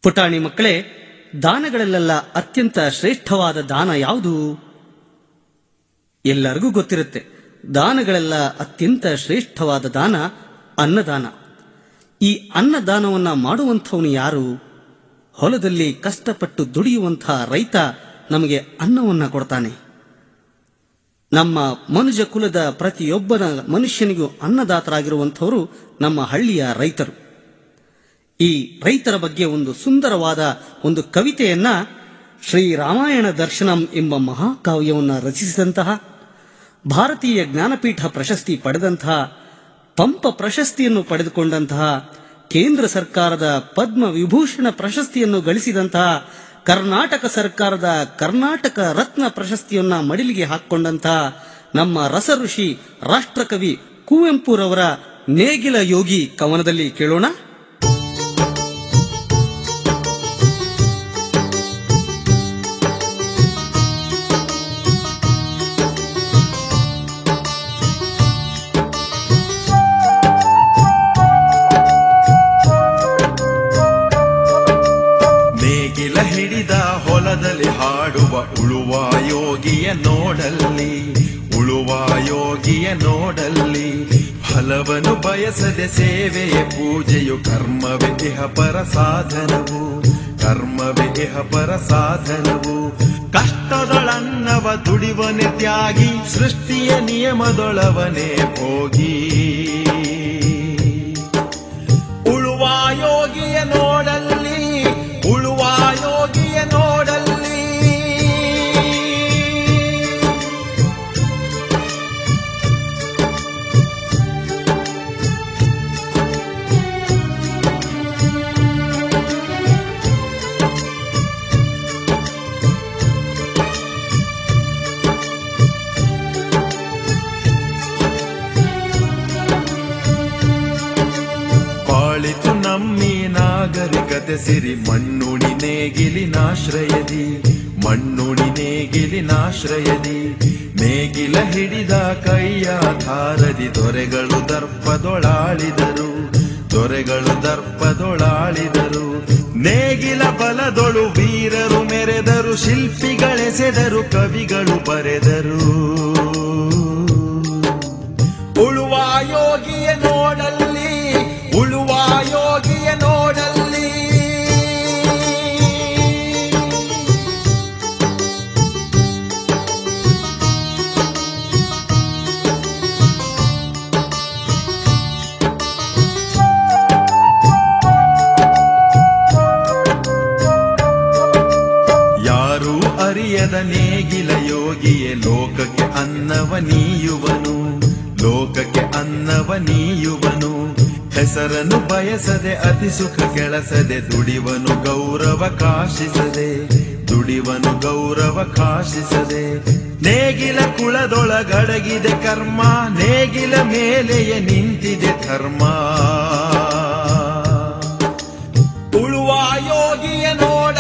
ಪುಟಾಣಿ ಮಕ್ಕಳೇ ದಾನಗಳಲ್ಲೆಲ್ಲ ಅತ್ಯಂತ ಶ್ರೇಷ್ಠವಾದ ದಾನ ಯಾವುದು ಎಲ್ಲರಿಗೂ ಗೊತ್ತಿರುತ್ತೆ ದಾನಗಳೆಲ್ಲ ಅತ್ಯಂತ ಶ್ರೇಷ್ಠವಾದ ದಾನ ಅನ್ನದಾನ ಈ ಅನ್ನದಾನವನ್ನ ಮಾಡುವಂಥವನು ಯಾರು ಹೊಲದಲ್ಲಿ ಕಷ್ಟಪಟ್ಟು ದುಡಿಯುವಂತಹ ರೈತ ನಮಗೆ ಅನ್ನವನ್ನ ಕೊಡ್ತಾನೆ ನಮ್ಮ ಮನುಜ ಕುಲದ ಪ್ರತಿಯೊಬ್ಬನ ಮನುಷ್ಯನಿಗೂ ಅನ್ನದಾತರಾಗಿರುವಂಥವರು ನಮ್ಮ ಹಳ್ಳಿಯ ರೈತರು ಈ ರೈತರ ಬಗ್ಗೆ ಒಂದು ಸುಂದರವಾದ ಒಂದು ಕವಿತೆಯನ್ನ ಶ್ರೀ ರಾಮಾಯಣ ದರ್ಶನಂ ಎಂಬ ಮಹಾಕಾವ್ಯವನ್ನ ರಚಿಸಿದಂತಹ ಭಾರತೀಯ ಜ್ಞಾನಪೀಠ ಪ್ರಶಸ್ತಿ ಪಡೆದಂತಹ ಪಂಪ ಪ್ರಶಸ್ತಿಯನ್ನು ಪಡೆದುಕೊಂಡಂತಹ ಕೇಂದ್ರ ಸರ್ಕಾರದ ಪದ್ಮ ವಿಭೂಷಣ ಪ್ರಶಸ್ತಿಯನ್ನು ಗಳಿಸಿದಂತಹ ಕರ್ನಾಟಕ ಸರ್ಕಾರದ ಕರ್ನಾಟಕ ರತ್ನ ಪ್ರಶಸ್ತಿಯನ್ನ ಮಡಿಲಿಗೆ ಹಾಕಿಕೊಂಡಂತಹ ನಮ್ಮ ರಸಋಷಿ ರಾಷ್ಟ್ರಕವಿ ಕುವೆಂಪುರವರ ನೇಗಿಲ ಯೋಗಿ ಕವನದಲ್ಲಿ ಕೇಳೋಣ ನೇಗಿಲ ಹಿಡಿದ ಹೊಲದಲ್ಲಿ ಹಾಡುವ ಉಳುವ ಯೋಗಿಯ ನೋಡಲ್ಲಿ ಉಳುವ ಯೋಗಿಯ ನೋಡಲ್ಲಿ ಫಲವನ್ನು ಬಯಸದೆ ಸೇವೆಯ ಪೂಜೆಯು ಕರ್ಮವೇ ಇಹ ಪರ ಸಾಧನವು ಕರ್ಮವೇ ಇಹ ಪರ ಸಾಧನವು ಕಷ್ಟದೊಳನ್ನವ ದುಡಿವನೆ ತ್ಯಾಗಿ ಸೃಷ್ಟಿಯ ನಿಯಮದೊಳವನೇ ಭೋಗಿ ಉಳುವ ಯೋಗಿಯ ನೋಡಲ್ಲಿ ಉಳುವ ಯೋಗಿಯ ನೋಡಲ್ಲಿ ಬಾಳಿತು ನಮ್ಮಿ ನಾಗರಿಕತೆ ಸಿರಿ ಮಣ್ಣುಣಿ ನೇಗಿಲಿನಾಶ್ರಯದಿ ಮಣ್ಣುಣಿ ನೇಗಿಲಿನಾಶ್ರಯದಿ ನೇಗಿಲ ಹಿಡಿದ ಕೈಯ ಧಾರದಿ ದೊರೆಗಳು ದರ್ಪದೊಳಾಳಿದರು ದೊರೆಗಳು ದರ್ಪದೊಳಾಳಿದರು ನೇಗಿಲ ಬಲದೊಳು ವೀರರು ಮೆರೆದರು ಶಿಲ್ಪಿಗಳೆಸೆದರು ಕವಿಗಳು ಬರೆದರು ಉಳುವ ಯೋಗಿಯ ನೋಡಲ್ಲಿ ಉಳುವ ಯೋಗಿಯ ನೋಡಲ್ಲಿ ಯಾರೂ ಅರಿಯದ ನೇಗಿಲ ಯೋಗಿಯೇ ಲೋಕಕ್ಕೆ ಅನ್ನವ ನೀಯುವನು ಲೋಕಕ್ಕೆ ಅನ್ನವ ನೀಯುವನು ಹೆಸರನ್ನು ಬಯಸದೆ ಅತಿ ಸುಖ ಕೆಳಸದೆ ದುಡಿವನು ಗೌರವ ಕಾಶಿಸದೆ ದುಡಿವನು ಗೌರವ ಕಾಶಿಸದೆ ನೇಗಿಲ ಕುಳದೊಳಗಡಗಿದೆ ಕರ್ಮ ನೇಗಿಲ ಮೇಲೆಯೇ ನಿಂತಿದೆ ಧರ್ಮ ಉಳುವ ಯೋಗಿಯ ನೋಡ